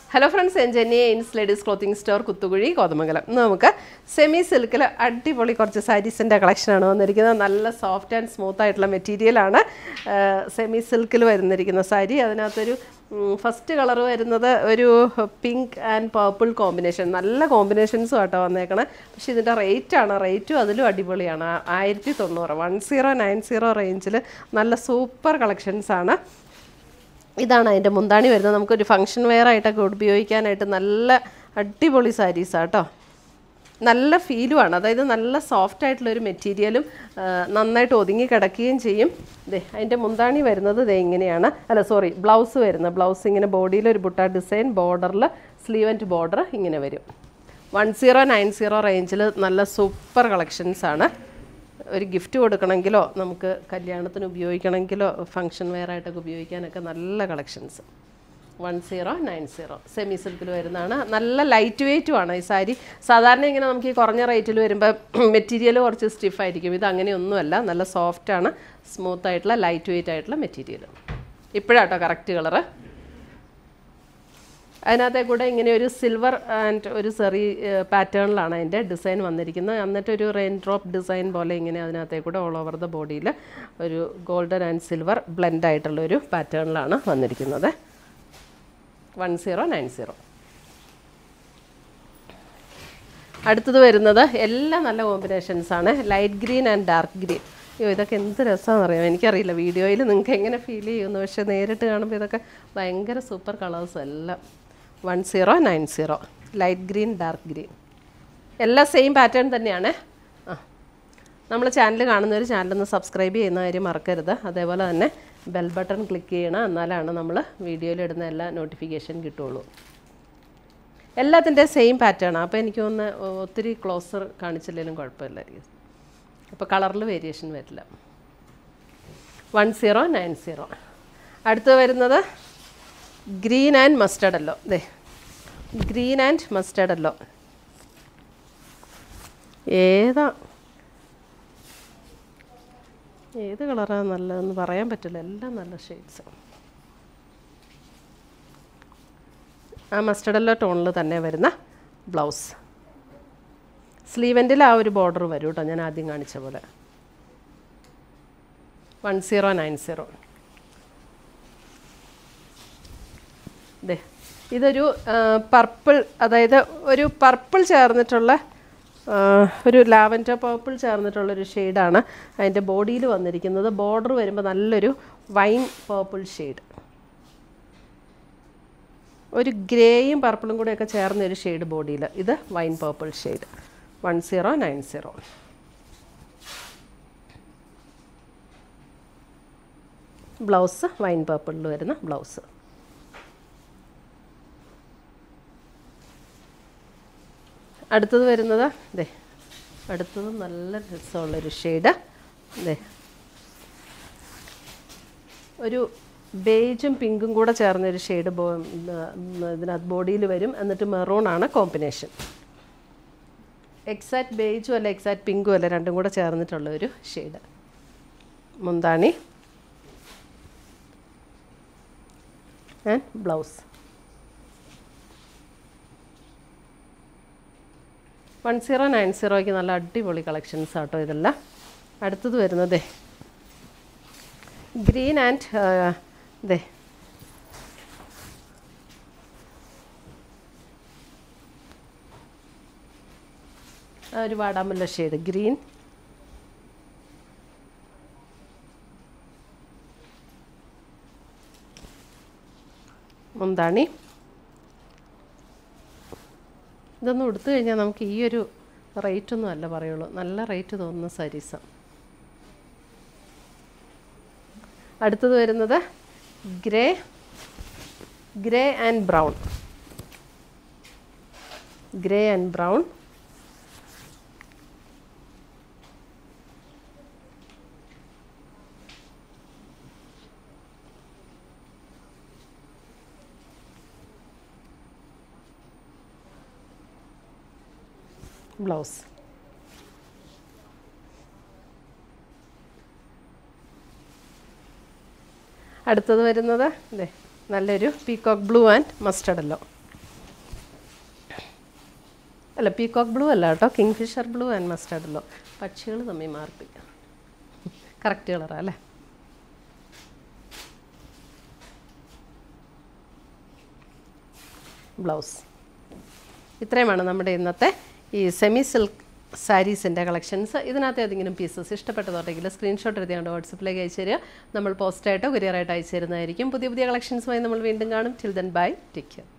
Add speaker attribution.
Speaker 1: hello friends എൻജന്യ ഇൻസ് ladies clothing store Kuthukuzhi Kothamangalam ഇന്ന് നമുക്ക് സെമി സിൽക്കിൽ അടിപൊളി കുറച്ച് സാരീസിൻ്റെ കളക്ഷനാണ് വന്നിരിക്കുന്നത് നല്ല സോഫ്റ്റ് ആൻഡ് സ്മൂത്ത് ആയിട്ടുള്ള മെറ്റീരിയലാണ് സെമി സിൽക്കിൽ വരുന്നിരിക്കുന്ന സാരി അതിനകത്തൊരു ഫസ്റ്റ് കളർ വരുന്നത് ഒരു പിങ്ക് ആൻഡ് പർപ്പിൾ കോമ്പിനേഷൻ നല്ല കോമ്പിനേഷൻസും ആട്ടോ വന്നേക്കണേ പക്ഷേ ഇതിൻ്റെ റേറ്റാണ് റേറ്റും അതിലും അടിപൊളിയാണ് ആയിരത്തി തൊണ്ണൂറ് വൺ സീറോ നയൻ സീറോ റേഞ്ചിൽ നല്ല സൂപ്പർ കളക്ഷൻസാണ് ഇതാണ് അതിൻ്റെ മുന്താണി വരുന്നത് നമുക്കൊരു ഫങ്ഷൻ വെയർ ആയിട്ടൊക്കെ ഉപയോഗിക്കാനായിട്ട് നല്ല അടിപൊളി സാരീസാണ് കേട്ടോ നല്ല ഫീലുമാണ് അതായത് നല്ല സോഫ്റ്റ് ആയിട്ടുള്ള ഒരു മെറ്റീരിയലും നന്നായിട്ട് ഒതുങ്ങി കിടക്കുകയും ചെയ്യും ദേ അതിൻ്റെ മുന്താണി വരുന്നത് ദേ ഇങ്ങനെയാണ് അല്ല സോറി ബ്ലൗസ് വരുന്നത് ബ്ലൗസ് ഇങ്ങനെ ബോഡിയിൽ ഒരു ബുട്ട ഡിസൈൻ ബോർഡറിൽ സ്ലീവ് ആൻഡ് ബോർഡർ ഇങ്ങനെ വരും വൺ സീറോ നയൻ സീറോ റേഞ്ചിൽ നല്ല സൂപ്പർ കളക്ഷൻസാണ് ഒരു ഗിഫ്റ്റ് കൊടുക്കണമെങ്കിലോ നമുക്ക് കല്യാണത്തിന് ഉപയോഗിക്കണമെങ്കിലോ ഫങ്ഷൻ വെയർ ആയിട്ടൊക്കെ ഉപയോഗിക്കാനൊക്കെ നല്ല collections one zero nine zero semi സിൽക്കിൽ വരുന്നതാണ് നല്ല ലൈറ്റ് വെയ്റ്റുമാണ് ഈ സാരി സാധാരണ ഇങ്ങനെ നമുക്ക് ഈ കുറഞ്ഞ റേറ്റിൽ വരുമ്പോൾ മെറ്റീരിയൽ കുറച്ച് സ്റ്റിഫായിരിക്കും ഇത് അങ്ങനെയൊന്നുമല്ല നല്ല സോഫ്റ്റാണ് സ്മൂത്ത് ആയിട്ടുള്ള ലൈറ്റ് വെയ്റ്റ് ആയിട്ടുള്ള മെറ്റീരിയൽ ഇപ്പോഴാട്ടോ കറക്റ്റ് കളറ് അതിനകത്തെ കൂടെ ഇങ്ങനെ ഒരു സിൽവർ ആൻഡ് ഒരു സെറി പാറ്റേണിലാണ് അതിൻ്റെ ഡിസൈൻ വന്നിരിക്കുന്നത് എന്നിട്ട് ഒരു റെയിൻ ഡ്രോപ്പ് ഡിസൈൻ പോലെ ഇങ്ങനെ അതിനകത്തെ കൂടെ ഓൾ ഓവർ ദ ബോഡിയിൽ ഒരു ഗോൾഡൻ ആൻഡ് സിൽവർ ബ്ലെൻഡ് ആയിട്ടുള്ള ഒരു പാറ്റേണിലാണ് വന്നിരിക്കുന്നത് വൺ സീറോ നയൻ സീറോ അടുത്തത് വരുന്നത് എല്ലാം നല്ല കോമ്പിനേഷൻസ് ആണ് light green and dark green അയ്യോ ഇതൊക്കെ എന്ത് രസമാണെന്ന് അറിയാം എനിക്കറിയില്ല വീഡിയോയിൽ നിങ്ങൾക്ക് എങ്ങനെ ഫീൽ ചെയ്യുന്നു പക്ഷേ നേരിട്ട് കാണുമ്പോൾ ഇതൊക്കെ ഭയങ്കര സൂപ്പർ കളേഴ്സ് എല്ലാം one zero nine zero light green dark green എല്ലാം സെയിം പാറ്റേൺ തന്നെയാണ് ആ നമ്മൾ ചാനൽ കാണുന്നവർ ചാനലൊന്ന് സബ്സ്ക്രൈബ് ചെയ്യുന്ന കാര്യം മറക്കരുത് അതേപോലെ തന്നെ ബെൽ ബട്ടൺ ക്ലിക്ക് ചെയ്യണം എന്നാലാണ് നമ്മൾ വീഡിയോയിൽ ഇടുന്ന എല്ലാ നോട്ടിഫിക്കേഷൻ കിട്ടുള്ളൂ എല്ലാത്തിൻ്റെ സെയിം പാറ്റേണാണ് അപ്പോൾ എനിക്ക് ഒന്ന് ഒത്തിരി ക്ലോസർ കാണിച്ചില്ലെങ്കിലും കുഴപ്പമില്ലായിരിക്കും അപ്പോൾ കളറിൽ വേരിയേഷൻ വരില്ല വൺ സീറോ നയൻ സീറോ അടുത്ത് വരുന്നത് ഗ്രീൻ ആൻഡ് മസ്റ്റർഡ് അല്ലോ ദേ ഗ്രീൻ ആൻഡ് മസ്റ്റർഡ് അല്ലോ ഏതാ ഏത് കളറാണ് നല്ലതെന്ന് പറയാൻ പറ്റില്ല എല്ലാം നല്ല ഷെയ്ഡ്സ് ആ മസ്റ്റർഡല്ലോ ടോണിൽ തന്നെ വരുന്ന ബ്ലൗസ് സ്ലീവെൻറ്റിൽ ആ ഒരു ബോർഡർ വരും കേട്ടോ ഞാൻ ആദ്യം കാണിച്ച പോലെ വൺ സീറോ നയൻ സീറോ ദേ ഇതൊരു പർപ്പിൾ അതായത് ഒരു പർപ്പിൾ ചേർന്നിട്ടുള്ള ഒരു ലാവൻഡർ പർപ്പിൾ ചേർന്നിട്ടുള്ളൊരു ഷെയ്ഡാണ് അതിൻ്റെ ബോഡിയിൽ വന്നിരിക്കുന്നത് ബോർഡർ വരുമ്പോൾ നല്ലൊരു വൈൻ പർപ്പിൾ ഷെയ്ഡ് ഒരു ഗ്രേയും പർപ്പിളും കൂടെയൊക്കെ ചേർന്ന ഒരു ഷെയ്ഡ് ബോഡിയിൽ ഇത് wine purple shade one zero nine zero blouse wine പർപ്പിളിൽ വരുന്ന ബ്ലൗസ് അടുത്തത് വരുന്നത് ദേ അടുത്തത് നല്ല രസമുള്ളൊരു ഷെയ്ഡ് ദേ ഒരു ബേജും പിങ്കും കൂടെ ചേർന്നൊരു ഷെയ്ഡ് ബോ ഇതിനകത്ത് ബോഡിയിൽ വരും എന്നിട്ട് മെറൂൺ ആണ് കോമ്പിനേഷൻ എക്സാക്ട് ബേജും അല്ല എക്സാക്ട് പിങ്കും അല്ല രണ്ടും കൂടെ ചേർന്നിട്ടുള്ള ഒരു ഷെയ്ഡ് മുന്താണി and blouse one zero nine സീറോയ്ക്ക് നല്ല അടിപൊളി കളക്ഷൻസ് ആട്ടോ ഇതെല്ലാം അടുത്തത് വരുന്നത് ഗ്രീൻ ആൻഡ് ദേ ഒരു വാടാമുല്ല ഷെയ്ഡ് ഗ്രീൻ മുന്താണി ഇതൊന്നും എടുത്തു കഴിഞ്ഞാൽ നമുക്ക് ഈ ഒരു റേറ്റൊന്നും അല്ല പറയുള്ളൂ നല്ല റേറ്റ് തോന്നുന്ന സാരീസാണ് അടുത്തത് വരുന്നത് grey grey and brown grey and brown blouse അടുത്തത് വരുന്നത് ഇതേ നല്ലൊരു പീകോക്ക് ബ്ലൂ ആൻഡ് മസ്റ്റർഡ് അല്ലോ അല്ല പീകോക്ക് ബ്ലൂ അല്ല കേട്ടോ kingfisher blue and mustard yellow പക്ഷികൾ തമ്മിൽ മാർപ്പിക്കാം കറക്റ്റ് കളറാ അല്ലേ ബ്ലൗസ് ഇത്രയുമാണ് നമ്മുടെ ഇന്നത്തെ ഈ സെമി സിൽക്ക് സാരീസിൻ്റെ കളക്ഷൻസ് ഇതിനകത്ത് ഏതെങ്കിലും പീസസ് ഇഷ്ടപ്പെട്ടതുണ്ടെങ്കിൽ സ്ക്രീൻഷോട്ട് എടുത്തുകൊണ്ട് വാട്സപ്പിലേക്ക് അയച്ചു തരിക നമ്മൾ പോസ്റ്റായിട്ടോ കൊറിയറായിട്ടോ അയച്ചു തരുന്നതായിരിക്കും പുതിയ പുതിയ കളക്ഷൻസുമായി നമ്മൾ വീണ്ടും കാണും till then bye take care